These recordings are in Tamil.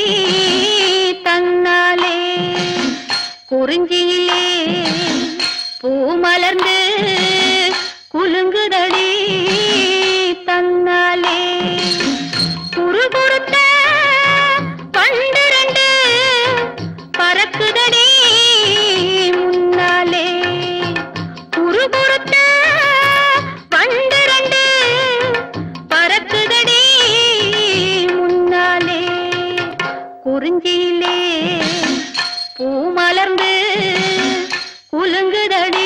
தன்னாலே குறிஞ்சியிலே பூ மலர்ந்து குலுங்குதடி தன்னாலே குறுகுறுத்த பன்னிரண்டு பறக்குதடி முன்னாலே குறுகுறுத்த பன்னிரண்டு பறக்குதடி முன்னாலே குறிஞ்சியிலே பூ மலர்ந்து குலுங்குதடி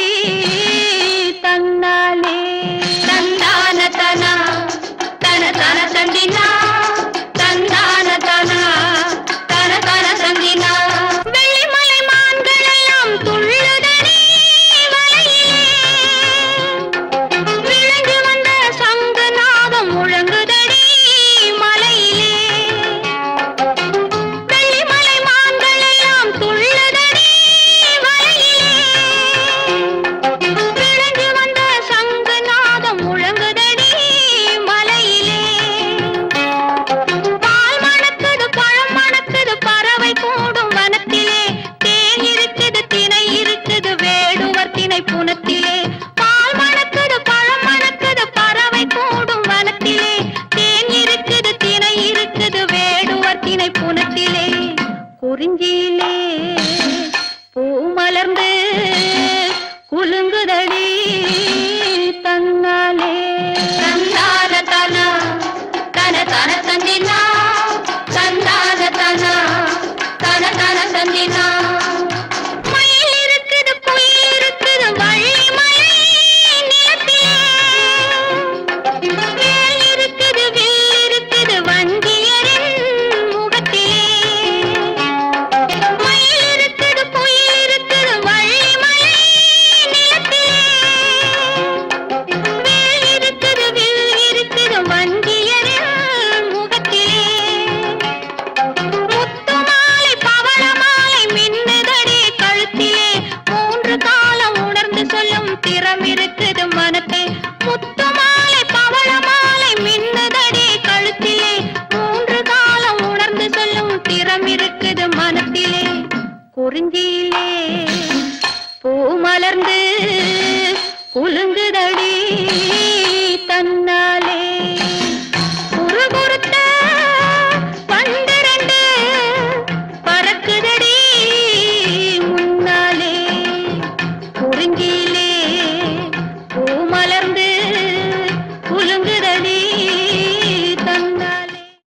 தன்னாலே தந்தான தனா தன தன தந்தினா தந்தான தனா தன தன தந்தினா வெள்ளிமலை மான்கள் எல்லாம் துள்ளுதடி வலையிலே விழுந்து வந்த சங்கு நாதம் முழங்குதடி மலையிலே வெள்ளிமலை மான்கள் எல்லாம் துள்ளுதடி வலையிலே விழுந்து வந்த சங்கு நாதம் முழங்குதடி மலையிலே பால் மணக்குது பழம் மணக்குது பறவை கூடும் வனத்திலே தேன் இருக்குது திணை இருக்குது வேடுவர் திணை புனத்திலே பால் மணக்குது பழம் மணக்குது பறவை கூடும் வனத்திலே தேன் இருக்குது திணை இருக்குது வேடுவர் திணை புனத்திலே குறிஞ்சியிலே பூ மலர்ந்து குலுங்குதடி தன்னாலே தந்தான தனா தன தன தந்தினா தந்தான தனா தன தன தந்தினா மயில் இருக்குது குயில் இருக்குது வள்ளிமலை நிலத்திலே வேல் இருக்குது வில் இருக்குது வஞ்சியரின் முகத்திலே மயில் இருக்குது குயில் இருக்குது வள்ளிமலை நிலத்திலே வேல் இருக்குது வில் இருக்குது வஞ்சியரின் முகத்திலே முத்து மாலை பவள மாலை மின்னுதடி கழுத்திலே மூன்று காலம் உணர்ந்து சொல்லும் திறம் இருக்குது மனத்தே முத்து மாலை பவள மாலை மின்னுதடி கழுத்திலே மூன்று காலம் உணர்ந்து சொல்லும் திறம் இருக்குது மனத்திலே குறிஞ்சியிலே பூ மலர்ந்து குலுங்குதடி